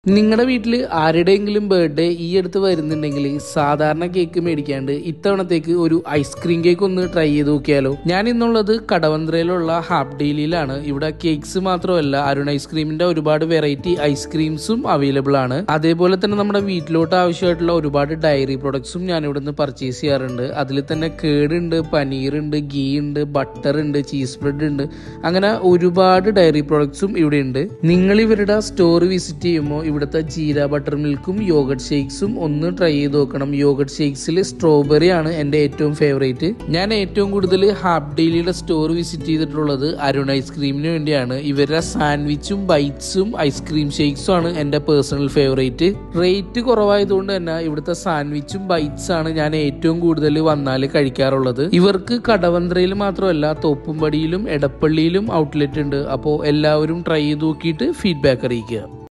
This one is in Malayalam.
നിങ്ങളുടെ വീട്ടിൽ ആരുടെയെങ്കിലും ബർത്ത്ഡേ ഈ അടുത്ത് വരുന്നുണ്ടെങ്കിൽ സാധാരണ കേക്ക് മേടിക്കാണ്ട് ഇത്തവണത്തേക്ക് ഒരു ഐസ്ക്രീം കേക്ക് ഒന്ന് ട്രൈ ചെയ്ത് നോക്കിയാലോ ഞാൻ ഇന്നുള്ളത് കടവന്ത്രയിലുള്ള ഹാഫ് ഡെയിലിയിലാണ് ഇവിടെ കേക്ക്സ് മാത്രമല്ല അരുൺ ഐസ്ക്രീമിന്റെ ഒരുപാട് വെറൈറ്റി ഐസ്ക്രീംസും അവൈലബിൾ ആണ് അതേപോലെ തന്നെ നമ്മുടെ വീട്ടിലോട്ട് ആവശ്യമായിട്ടുള്ള ഒരുപാട് ഡയറി പ്രൊഡക്ട്സും ഞാൻ ഇവിടെ നിന്ന് പർച്ചേസ് ചെയ്യാറുണ്ട് അതിൽ തന്നെ കേടുണ്ട് പനീറുണ്ട് ഗീ ഉണ്ട് ബട്ടർ ഉണ്ട് ചീസ് ബ്രെഡ് ഉണ്ട് അങ്ങനെ ഒരുപാട് ഡയറി പ്രൊഡക്ട്സും ഇവിടെ ഉണ്ട് നിങ്ങൾ ഇവരുടെ സ്റ്റോർ വിസിറ്റ് ചെയ്യുമ്പോൾ ഇവിടുത്തെ ജീര ബട്ടർ മിൽക്കും യോഗട്ട് ഷേക്സും ഒന്ന് ട്രൈ ചെയ്ത് നോക്കണം യോഗട്ട് ഷേക്സിൽ സ്ട്രോബെറി ആണ് എൻ്റെ ഏറ്റവും ഫേവറേറ്റ് ഞാൻ ഏറ്റവും കൂടുതൽ ഹാഫ് ഡെയിലിയുടെ സ്റ്റോർ വിസിറ്റ് ചെയ്തിട്ടുള്ളത് അരുൺ ഐസ്ക്രീമിന് വേണ്ടിയാണ് ഇവരുടെ സാൻഡ്വിച്ചും ബൈറ്റ്സും ഐസ്ക്രീം ഷേക്സും ആണ് എൻ്റെ പേഴ്സണൽ ഫേവറേറ്റ് റേറ്റ് കുറവായതുകൊണ്ട് തന്നെ ഇവിടുത്തെ സാൻഡ്വിച്ചും ബൈറ്റ്സ് ആണ് ഞാൻ ഏറ്റവും കൂടുതൽ വന്നാൽ കഴിക്കാറുള്ളത് ഇവർക്ക് കടവന്ത്രയിൽ മാത്രമല്ല തോപ്പുംപടിയിലും എടപ്പള്ളിയിലും ഔട്ട്ലെറ്റ് ഉണ്ട് അപ്പോൾ എല്ലാവരും ട്രൈ ചെയ്ത് നോക്കിയിട്ട് ഫീഡ്ബാക്ക് അറിയിക്കുക